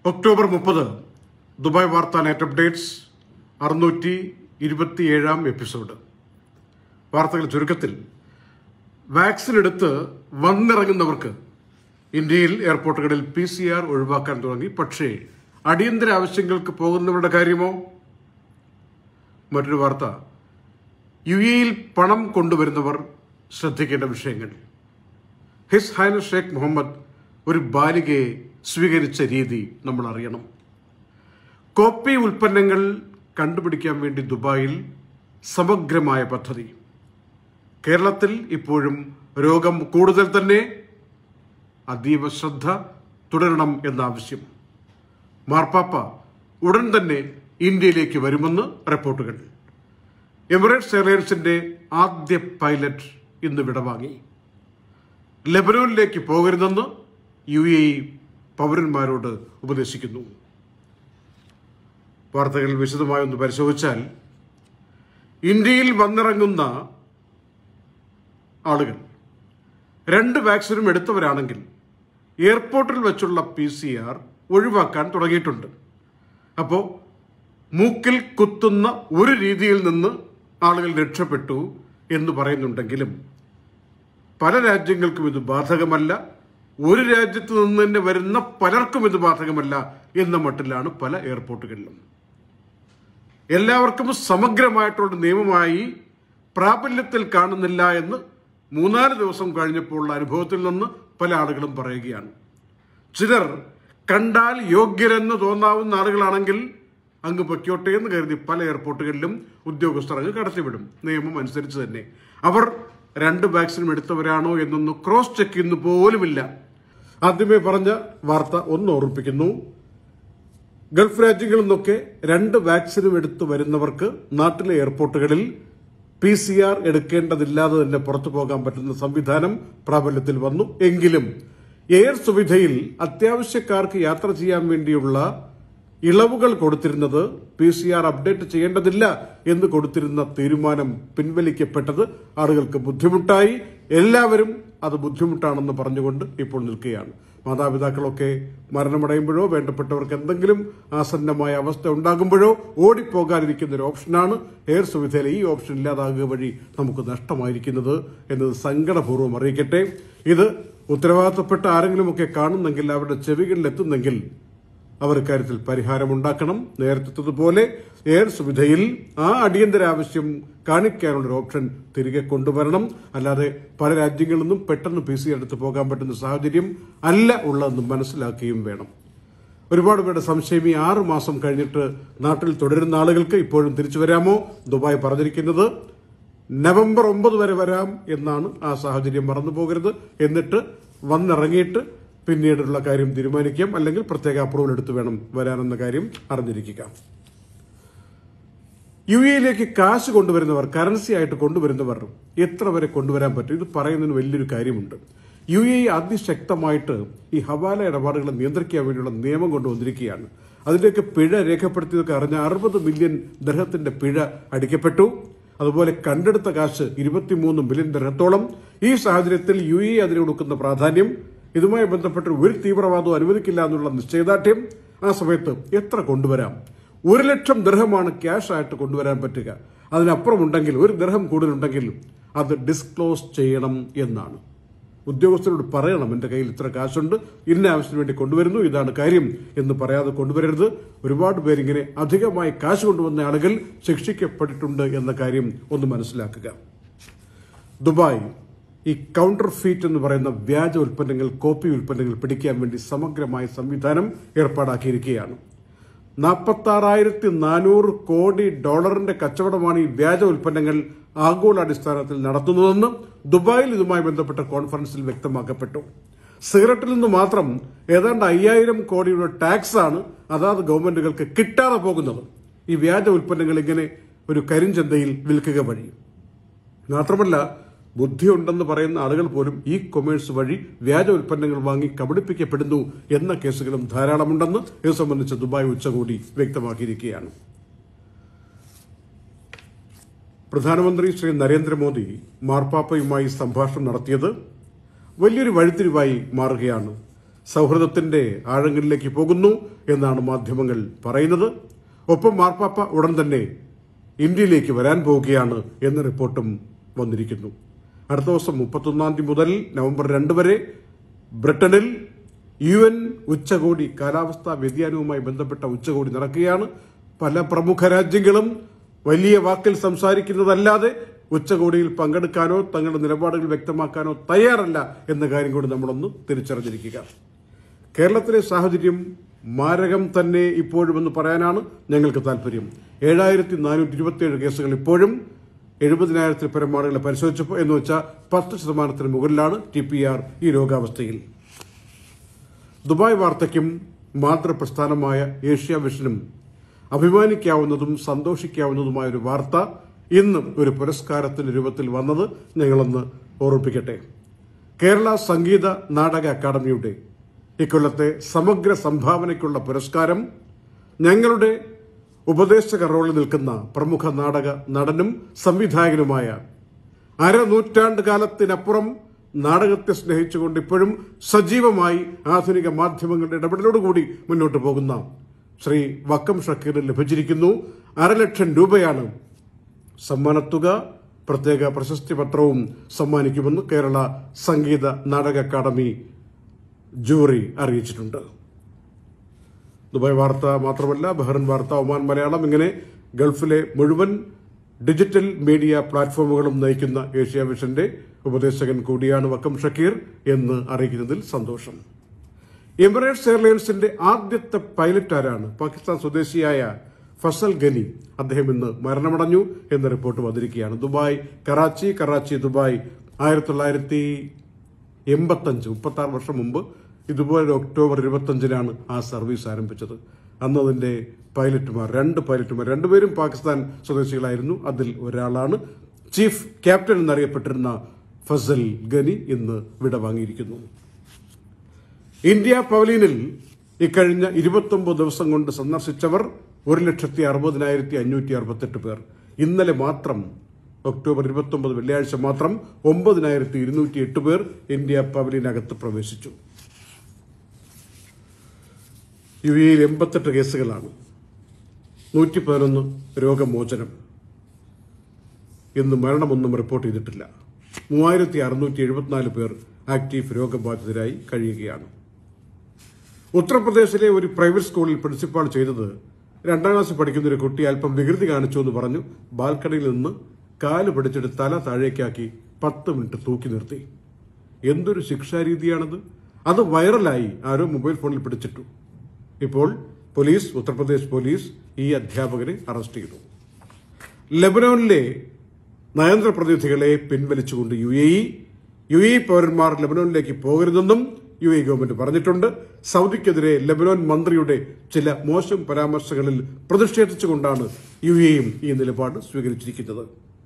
October മുപ്പത് Dubai വാർത്താ net updates അറുന്നൂറ്റി ഇരുപത്തിയേഴാം എപ്പിസോഡ് വാർത്തകൾ ചുരുക്കത്തിൽ വാക്സിൻ എടുത്ത് വന്നിറങ്ങുന്നവർക്ക് ഇന്ത്യയിൽ എയർപോർട്ടുകളിൽ പി സി ആർ ഒഴിവാക്കാൻ തുടങ്ങി പക്ഷേ അടിയന്തര ആവശ്യങ്ങൾക്ക് പോകുന്നവരുടെ കാര്യമോ മറ്റൊരു വാർത്ത യു എയിൽ പണം കൊണ്ടുവരുന്നവർ ശ്രദ്ധിക്കേണ്ട വിഷയങ്ങൾ ഹിസ് ഹൈന ഷേഖ് മുഹമ്മദ് ഒരു ബാലികയെ സ്വീകരിച്ച രീതി നമ്മൾ അറിയണം കോപ്പി ഉൽപ്പന്നങ്ങൾ കണ്ടുപിടിക്കാൻ വേണ്ടി ദുബായിൽ സമഗ്രമായ പദ്ധതി കേരളത്തിൽ ഇപ്പോഴും രോഗം കൂടുതൽ തന്നെ അതീവ ശ്രദ്ധ തുടരണം എന്ന ആവശ്യം മാർപ്പാപ്പ ഉടൻ തന്നെ ഇന്ത്യയിലേക്ക് വരുമെന്ന് റിപ്പോർട്ടുകൾ എമിറേറ്റ്സ് എയർലൈൻസിന്റെ ആദ്യ പൈലറ്റ് ഇന്ന് വിടവാങ്ങി ലെബനോനിലേക്ക് പോകരുതെന്ന് യു എ ഇ പൗരന്മാരോട് ഉപദേശിക്കുന്നു വാർത്തകൾ വിശദമായി ഒന്ന് പരിശോധിച്ചാൽ ഇന്ത്യയിൽ വന്നിറങ്ങുന്ന ആളുകൾ രണ്ട് വാക്സിനും എടുത്തവരാണെങ്കിൽ എയർപോർട്ടിൽ വെച്ചുള്ള പി സി ആർ ഒഴിവാക്കാൻ തുടങ്ങിയിട്ടുണ്ട് അപ്പോൾ മൂക്കിൽ കുത്തുന്ന ഒരു രീതിയിൽ നിന്ന് ആളുകൾ രക്ഷപ്പെട്ടു എന്ന് പറയുന്നുണ്ടെങ്കിലും പല രാജ്യങ്ങൾക്കും ഇത് ബാധകമല്ല ഒരു രാജ്യത്ത് നിന്ന് തന്നെ വരുന്ന പലർക്കും ഇത് ബാധകമല്ല എന്ന മട്ടിലാണ് പല എയർപോർട്ടുകളിലും എല്ലാവർക്കും സമഗ്രമായിട്ടുള്ള നിയമമായി പ്രാബല്യത്തിൽ കാണുന്നില്ല എന്ന് മൂന്നാല് ദിവസം കഴിഞ്ഞപ്പോഴുള്ള അനുഭവത്തിൽ നിന്ന് പല ആളുകളും പറയുകയാണ് ചിലർ കണ്ടാൽ യോഗ്യരെന്ന് തോന്നാവുന്ന ആളുകളാണെങ്കിൽ അങ്ങ് പൊയ്ക്കോട്ടെ എന്ന് കരുതി പല എയർപോർട്ടുകളിലും ഉദ്യോഗസ്ഥർ അങ്ങ് കടത്തിവിടും നിയമം അനുസരിച്ച് തന്നെ അവർ രണ്ട് വാക്സിനും എടുത്തവരാണോ എന്നൊന്ന് ക്രോസ് ചെക്ക് ചെയ്യുന്നു പോലുമില്ല ആദ്യമേ പറഞ്ഞ വാർത്ത ഒന്ന് ഓർമ്മിപ്പിക്കുന്നു ഗൾഫ് രാജ്യങ്ങളിൽ നിന്നൊക്കെ രണ്ട് വാക്സിനും എടുത്തു വരുന്നവർക്ക് നാട്ടിലെ എയർപോർട്ടുകളിൽ പി സി ആർ എടുക്കേണ്ടതില്ലാതെ തന്നെ പുറത്തു പോകാൻ പറ്റുന്ന സംവിധാനം പ്രാബല്യത്തിൽ വന്നു എങ്കിലും എയർ സുവിധയിൽ അത്യാവശ്യക്കാർക്ക് യാത്ര ചെയ്യാൻ വേണ്ടിയുള്ള ഇളവുകൾ കൊടുത്തിരുന്നത് പി സി ആർ അപ്ഡേറ്റ് ചെയ്യേണ്ടതില്ല എന്ന് കൊടുത്തിരുന്ന തീരുമാനം പിൻവലിക്കപ്പെട്ടത് ആളുകൾക്ക് ബുദ്ധിമുട്ടായി എല്ലാവരും അത് ബുദ്ധിമുട്ടാണെന്ന് പറഞ്ഞുകൊണ്ട് ഇപ്പോൾ നിൽക്കുകയാണ് മാതാപിതാക്കളൊക്കെ മരണമടയുമ്പോഴോ വേണ്ടപ്പെട്ടവർക്ക് എന്തെങ്കിലും ആസന്നമായ അവസ്ഥ ഉണ്ടാകുമ്പോഴോ ഓടിപ്പോകാനിരിക്കുന്ന ഒരു ഓപ്ഷനാണ് എയർ സുവിധയിലെ ഈ ഓപ്ഷൻ ഇല്ലാതാകുക വഴി നമുക്ക് നഷ്ടമായിരിക്കുന്നത് എന്നത് സങ്കടപൂർവ്വം അറിയിക്കട്ടെ ഇത് ഉത്തരവാദിത്തപ്പെട്ട ആരെങ്കിലുമൊക്കെ കാണുന്നെങ്കിൽ അവരുടെ ചെവികളിൽ എത്തുന്നെങ്കിൽ അവർ ഇക്കാര്യത്തിൽ പരിഹാരമുണ്ടാക്കണം നേരത്തെ എയർ സുവിധയിൽ ആ അടിയന്തര ആവശ്യം കാണിക്കാനുള്ള ഒരു ഓപ്ഷൻ തിരികെ കൊണ്ടുവരണം അല്ലാതെ പല രാജ്യങ്ങളിൽ നിന്നും പെട്ടെന്ന് പി സി എടുത്ത് പോകാൻ പറ്റുന്ന സാഹചര്യം അല്ല ഉള്ളതെന്ന് മനസ്സിലാക്കുകയും വേണം ഒരുപാട് പേരുടെ സംശയം ഈ ആറ് മാസം കഴിഞ്ഞിട്ട് നാട്ടിൽ തുടരുന്ന ആളുകൾക്ക് ഇപ്പോഴും തിരിച്ചു വരാമോ ദുബായ് പറഞ്ഞിരിക്കുന്നത് നവംബർ ഒമ്പത് വരെ വരാം എന്നാണ് ആ സാഹചര്യം മറന്നു പോകരുത് എന്നിട്ട് വന്നിറങ്ങിയിട്ട് പിന്നീടുള്ള കാര്യം തീരുമാനിക്കാം അല്ലെങ്കിൽ പ്രത്യേക അപ്രൂവൽ എടുത്ത് വേണം വരാനെന്ന കാര്യം അറിഞ്ഞിരിക്കുക യു എയിലേക്ക് കാശ് കൊണ്ടുവരുന്നവർ കറൻസി ആയിട്ട് കൊണ്ടുവരുന്നവർ എത്ര വരെ കൊണ്ടുവരാൻ പറ്റും ഇത് പറയുന്നതിന് വലിയൊരു കാര്യമുണ്ട് യു എ അതിശക്തമായിട്ട് ഈ ഹവാല ഇടപാടുകളെ നിയന്ത്രിക്കാൻ വേണ്ടിയുള്ള നിയമം കൊണ്ടുവന്നിരിക്കുകയാണ് അതിലേക്ക് പിഴ രേഖപ്പെടുത്തിയതൊക്കെ അറിഞ്ഞ അറുപത് മില്യൺ ദർഹത്തിന്റെ പിഴ അടിക്കപ്പെട്ടു അതുപോലെ കണ്ടെടുത്ത കാശ് ഇരുപത്തിമൂന്ന് മില്യൺ ദർഹത്തോളം ഈ സാഹചര്യത്തിൽ യു എ അതിന് കൊടുക്കുന്ന പ്രാധാന്യം ഇതുമായി ബന്ധപ്പെട്ട് ഒരു തീവ്രവാദവും അനുവദിക്കില്ല എന്നുള്ള നിശ്ചയദാർഢ്യം ആ സമയത്ത് എത്ര കൊണ്ടുവരാം ഒരു ലക്ഷം ദർഹമാണ് ക്യാഷ് ആയിട്ട് കൊണ്ടുവരാൻ പറ്റുക അതിനപ്പുറം ഉണ്ടെങ്കിൽ ഒരു ദർഹം കൂടുതലുണ്ടെങ്കിൽ അത് ഡിസ്ക്ലോസ് ചെയ്യണം എന്നാണ് ഉദ്യോഗസ്ഥരോട് പറയണം എന്റെ കയ്യിൽ ഇത്ര കാശുണ്ട് ഇന്ന ആവശ്യത്തിന് വേണ്ടി കൊണ്ടുവരുന്നു ഇതാണ് കാര്യം എന്ന് പറയാതെ കൊണ്ടുവരരുത് ഒരുപാട് പേരിങ്ങനെ അധികമായി കാശ് കൊണ്ടുവന്ന ആളുകൾ ശിക്ഷിക്കപ്പെട്ടിട്ടുണ്ട് എന്ന കാര്യം ഒന്ന് മനസ്സിലാക്കുക ദുബായ് ഈ കൗണ്ടർ ഫീറ്റ് എന്ന് പറയുന്ന വ്യാജ ഉൽപ്പന്നങ്ങൾ കോപ്പി ഉൽപ്പന്നങ്ങൾ പിടിക്കാൻ വേണ്ടി സമഗ്രമായ സംവിധാനം ഏർപ്പാടാക്കിയിരിക്കുകയാണ് നാൽപ്പത്തി നാനൂറ് കോടി ഡോളറിന്റെ കച്ചവടമാണ് ഈ വ്യാജ ഉൽപ്പന്നങ്ങൾ ആഗോളാടിസ്ഥാനത്തിൽ നടത്തുന്നതെന്ന് ദുബായിൽ ഇതുമായി ബന്ധപ്പെട്ട കോൺഫറൻസിൽ വ്യക്തമാക്കപ്പെട്ടു സിഗരറ്റിൽ നിന്ന് മാത്രം ഏതാണ്ട് അയ്യായിരം കോടിയുടെ ടാക്സ് ആണ് അതാത് ഗവൺമെന്റുകൾക്ക് കിട്ടാതെ പോകുന്നത് ഈ വ്യാജ ഉൽപ്പന്നങ്ങൾ ഇങ്ങനെ ഒരു കരിഞ്ചന്തയിൽ വിൽക്കുക വഴി മാത്രമല്ല ബുദ്ധിയുണ്ടെന്ന് പറയുന്ന ആളുകൾ പോലും ഈ കൊമേഴ്സ് വഴി വ്യാജ ഉൽപ്പന്നങ്ങൾ വാങ്ങി കബളിപ്പിക്കപ്പെടുന്നു എന്ന കേസുകളും ധാരാളമുണ്ടെന്ന് ഇത് സംബന്ധിച്ച് ദുബായ് ഉച്ചകോടി വ്യക്തമാക്കിയിരിക്കുകയാണ് പ്രധാനമന്ത്രി ശ്രീ നരേന്ദ്രമോദി മാർപ്പാപ്പയുമായി സംഭാഷണം നടത്തിയത് വലിയൊരു വഴിത്തിരിവായി മാറുകയാണ് സൗഹൃദത്തിന്റെ ആഴങ്ങളിലേക്ക് പോകുന്നു എന്നാണ് മാധ്യമങ്ങൾ പറയുന്നത് ഒപ്പം മാർപ്പാപ്പ ഉടൻ തന്നെ ഇന്ത്യയിലേക്ക് വരാൻ പോവുകയാണ് എന്ന റിപ്പോർട്ടും വന്നിരിക്കുന്നു അടുത്ത ദിവസം മുപ്പത്തൊന്നാം തീയതി മുതൽ നവംബർ രണ്ട് വരെ ബ്രിട്ടനിൽ യു എൻ ഉച്ചകോടി കാലാവസ്ഥാ വ്യതിയാനവുമായി ബന്ധപ്പെട്ട ഉച്ചകോടി നടക്കുകയാണ് പല പ്രമുഖ രാജ്യങ്ങളും വലിയ വാക്കിൽ സംസാരിക്കുന്നതല്ലാതെ ഉച്ചകോടിയിൽ പങ്കെടുക്കാനോ തങ്ങളുടെ നിലപാടുകൾ വ്യക്തമാക്കാനോ തയ്യാറല്ല എന്ന കാര്യം കൂടി നമ്മളൊന്ന് തിരിച്ചറിഞ്ഞിരിക്കുക കേരളത്തിലെ സാഹചര്യം മാരകം തന്നെ ഇപ്പോഴുമെന്ന് പറയാനാണ് ഞങ്ങൾക്ക് താല്പര്യം ഏഴായിരത്തി നാനൂറ്റി ഇരുപത്തിയേഴ് കേസുകൾ ഇപ്പോഴും എഴുപതിനായിരത്തിൽ പരം ആളുകളെ പരിശോധിച്ചപ്പോൾ എന്ന് വെച്ചാൽ പത്ത് ശതമാനത്തിന് മുകളിലാണ് ടി പി ആർ ഈ രോഗാവസ്ഥയിൽ ദുബായ് വാർത്തയ്ക്കും മാതൃപ്രസ്ഥാനമായ ഏഷ്യ വിഷനും അഭിമാനിക്കാവുന്നതും സന്തോഷിക്കാവുന്നതുമായ ഒരു വാർത്ത ഇന്നും ഒരു പുരസ്കാരത്തിന്റെ രൂപത്തിൽ വന്നത് ഞങ്ങളൊന്ന് ഓർമ്മിപ്പിക്കട്ടെ കേരള സംഗീത നാടക അക്കാദമിയുടെ ഇക്കൊല്ലത്തെ സമഗ്ര സംഭാവനയ്ക്കുള്ള പുരസ്കാരം ഞങ്ങളുടെ ഉപദേശക റോളിൽ നിൽക്കുന്ന പ്രമുഖ നാടക നടനും സംവിധായകനുമായ അരനൂറ്റാണ്ട് കാലത്തിനപ്പുറം നാടകത്തെ സ്നേഹിച്ചുകൊണ്ട് ഇപ്പോഴും സജീവമായി ആധുനിക മാധ്യമങ്ങളുടെ ഇടപെടലോടുകൂടി മുന്നോട്ട് പോകുന്ന ശ്രീ വക്കം ഷക്കീറിന് ലഭിച്ചിരിക്കുന്നു അരലക്ഷം രൂപയാണ് സമ്മാനത്തുക പ്രത്യേക പ്രശസ്തി പത്രവും സമ്മാനിക്കുമെന്ന് കേരള സംഗീത നാടക അക്കാദമി ജൂറി അറിയിച്ചിട്ടുണ്ട് ദുബായ് വാർത്ത മാത്രമല്ല ബഹ്റൻ വാർത്ത ഒമാൻ മലയാളം ഇങ്ങനെ ഗൾഫിലെ മുഴുവൻ ഡിജിറ്റൽ മീഡിയ പ്ലാറ്റ്ഫോമുകളും നയിക്കുന്ന ഏഷ്യ വിഷന്റെ ഉപദേശകൻ കൂടിയാണ് വക്കം ഷക്കീർ എന്ന് അറിയിക്കുന്നതിൽ സന്തോഷം എമിറേറ്റ്സ് എയർലൈൻസിന്റെ ആദ്യത്തെ പൈലറ്റ് ആരാണ് പാകിസ്ഥാൻ സ്വദേശിയായ ഫസൽ ഗനി അദ്ദേഹം ഇന്ന് മരണമടഞ്ഞു എന്ന റിപ്പോർട്ട് വന്നിരിക്കുകയാണ് ദുബായ് കറാച്ചി കറാച്ചി ദുബായ് ആയിരത്തി തൊള്ളായിരത്തി എൺപത്തഞ്ച് മുപ്പത്തി ആറ് വർഷം മുമ്പ് ഇതുപോലെ ഒക്ടോബർ ഇരുപത്തഞ്ചിനാണ് ആ സർവീസ് ആരംഭിച്ചത് അന്ന് അതിന്റെ പൈലറ്റുമാർ രണ്ട് പൈലറ്റുമാർ രണ്ടുപേരും പാകിസ്ഥാൻ സ്വദേശികളായിരുന്നു അതിൽ ഒരാളാണ് ചീഫ് ക്യാപ്റ്റൻ എന്നറിയപ്പെട്ടിരുന്ന ഫസൽ ഗനി ഇന്ന് വിട വാങ്ങിയിരിക്കുന്നു ഇന്ത്യ പവലിയനിൽ ഇക്കഴിഞ്ഞ ഇരുപത്തൊമ്പത് ദിവസം കൊണ്ട് സന്ദർശിച്ചവർ ഒരു ലക്ഷത്തി അറുപതിനായിരത്തി അഞ്ഞൂറ്റി അറുപത്തെട്ട് പേർ ഇന്നലെ മാത്രം ഒക്ടോബർ ഇരുപത്തൊമ്പത് വെള്ളിയാഴ്ച മാത്രം ഒമ്പതിനായിരത്തി ഇരുന്നൂറ്റി എട്ട് പേർ ഇന്ത്യ പവലിയനകത്ത് പ്രവേശിച്ചു യു എയിൽ എൺപത്തെട്ട് കേസുകളാണ് നൂറ്റി പതിനൊന്ന് രോഗമോചനം ഇന്ന് മരണമൊന്നും റിപ്പോർട്ട് ചെയ്തിട്ടില്ല മൂവായിരത്തി അറുന്നൂറ്റി എഴുപത്തിനാല് പേർ ആക്റ്റീവ് രോഗബാധിതരായി കഴിയുകയാണ് ഉത്തർപ്രദേശിലെ ഒരു പ്രൈവറ്റ് സ്കൂളിൽ പ്രിൻസിപ്പാൾ ചെയ്തത് രണ്ടാം ക്ലാസ് പഠിക്കുന്ന ഒരു കുട്ടി അല്പം വികൃതി കാണിച്ചു എന്ന് പറഞ്ഞു ബാൽക്കണിയിൽ നിന്ന് കാല് പിടിച്ചിട്ട് തല താഴേക്കാക്കി പത്ത് മിനിറ്റ് തൂക്കി നിർത്തി എന്തൊരു ശിക്ഷാരീതിയാണത് അത് വൈറലായി ആരോ മൊബൈൽ ഫോണിൽ പിടിച്ചിട്ടു ഇപ്പോൾ പോലീസ് ഉത്തർപ്രദേശ് പോലീസ് ഈ അധ്യാപകരെ അറസ്റ്റ് ചെയ്തു ലബനോനിലെ നയന്ത്ര പ്രതിനിധികളെ പിൻവലിച്ചുകൊണ്ട് U A E U A പൗരന്മാർ ലബനോനിലേക്ക് പോകരുതെന്നും യു എ ഗവൺമെന്റ് പറഞ്ഞിട്ടുണ്ട് സൗദിക്കെതിരെ ലബനോൻ മന്ത്രിയുടെ ചില മോശം പരാമർശങ്ങളിൽ പ്രതിഷേധിച്ചുകൊണ്ടാണ് യു എയും ഈ നിലപാട് സ്വീകരിച്ചിരിക്കുന്നത്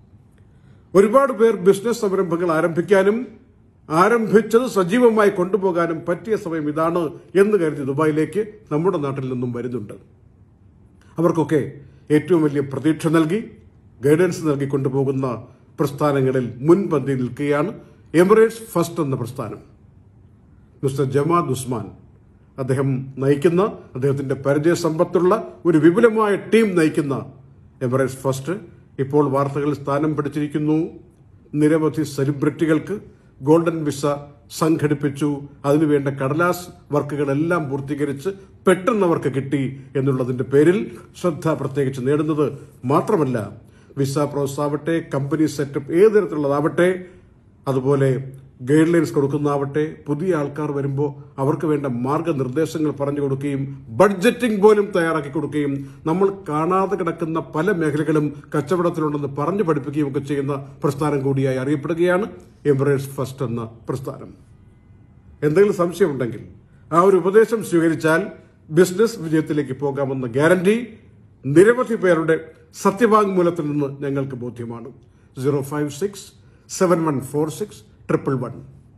ഒരുപാട് പേർ ബിസിനസ് സംരംഭങ്ങൾ ആരംഭിക്കാനും ആരംഭിച്ചത് സജീവമായി കൊണ്ടുപോകാനും പറ്റിയ സമയം ഇതാണ് എന്ന് കരുതി ദുബായിലേക്ക് നമ്മുടെ നാട്ടിൽ നിന്നും വരുന്നുണ്ട് അവർക്കൊക്കെ ഏറ്റവും വലിയ പ്രതീക്ഷ നൽകി ഗൈഡൻസ് നൽകി കൊണ്ടുപോകുന്ന പ്രസ്ഥാനങ്ങളിൽ മുൻപന്തി നിൽക്കുകയാണ് എമിറേറ്റ്സ് ഫസ്റ്റ് എന്ന പ്രസ്ഥാനം മിസ്റ്റർ ജമാദ് ഉസ്മാൻ അദ്ദേഹം നയിക്കുന്ന അദ്ദേഹത്തിന്റെ പരിചയ സമ്പത്തുള്ള ഒരു വിപുലമായ ടീം നയിക്കുന്ന എമിറേറ്റ്സ് ഫസ്റ്റ് ഇപ്പോൾ വാർത്തകളിൽ സ്ഥാനം പിടിച്ചിരിക്കുന്നു നിരവധി സെലിബ്രിറ്റികൾക്ക് ഗോൾഡൻ വിസ സംഘടിപ്പിച്ചു അതിനുവേണ്ട കടലാസ് വർക്കുകളെല്ലാം പൂർത്തീകരിച്ച് പെട്ടെന്ന് അവർക്ക് കിട്ടി എന്നുള്ളതിന്റെ പേരിൽ ശ്രദ്ധ പ്രത്യേകിച്ച് നേടുന്നത് മാത്രമല്ല വിസ പ്രോസസ് ആവട്ടെ കമ്പനി സെറ്റപ്പ് ഏത് തരത്തിലുള്ളതാവട്ടെ അതുപോലെ ഗൈഡ് ലൈൻസ് കൊടുക്കുന്നതാവട്ടെ പുതിയ ആൾക്കാർ വരുമ്പോൾ അവർക്ക് വേണ്ട മാർഗനിർദ്ദേശങ്ങൾ പറഞ്ഞു കൊടുക്കുകയും ബഡ്ജറ്റിംഗ് പോലും തയ്യാറാക്കി കൊടുക്കുകയും നമ്മൾ കാണാതെ കിടക്കുന്ന പല മേഖലകളും കച്ചവടത്തിലുണ്ടെന്ന് പറഞ്ഞു പഠിപ്പിക്കുകയും ഒക്കെ ചെയ്യുന്ന പ്രസ്ഥാനം കൂടിയായി അറിയപ്പെടുകയാണ് എമിറേറ്റ്സ് ഫസ്റ്റ് എന്ന പ്രസ്ഥാനം എന്തെങ്കിലും സംശയമുണ്ടെങ്കിൽ ആ ഒരു ഉപദേശം സ്വീകരിച്ചാൽ ബിസിനസ് വിജയത്തിലേക്ക് പോകാമെന്ന ഗ്യാരണ്ടി നിരവധി പേരുടെ സത്യവാങ്മൂലത്തിൽ നിന്ന് ഞങ്ങൾക്ക് ബോധ്യമാണ് zero five six seven one four six triple one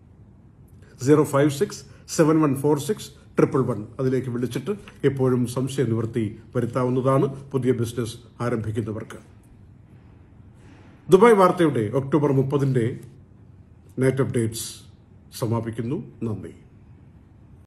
zero five six seven one four six triple one അതിലേക്ക് വിളിച്ചിട്ട് എപ്പോഴും സംശയ നിവൃത്തി വരുത്താവുന്നതാണ് പുതിയ ബിസിനസ് ആരംഭിക്കുന്നവർക്ക് ദുബായ് വാർത്തയുടെ ഒക്ടോബർ മുപ്പതിന്റെ നൈറ്റ് അപ്ഡേറ്റ്സ് സമാപിക്കുന്നു നന്ദി